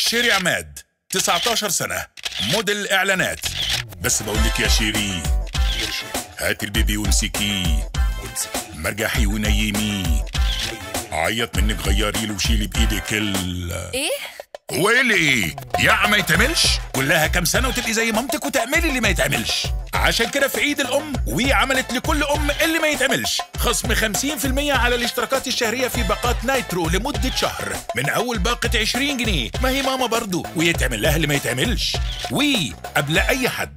شيري عماد 19 سنة موديل إعلانات بس بقول لك يا شيري هات البيبي وامسكيه مرجحي ونيميه عيط منك غيري له وشيلي بايدك ال ايه هو ايه اللي ايه؟ يا ما يتعملش؟ كلها كام سنة وتبقي زي مامتك وتعملي اللي ما يتعملش عشان كده في عيد الأم وي عملت لكل أم اللي ما يتعملش خصم 50% على الاشتراكات الشهرية في باقات نايترو لمدة شهر من أول باقة 20 جنيه ما هي ماما برضو ويتعمل لها اللي ما يتعملش وي قبل أي حد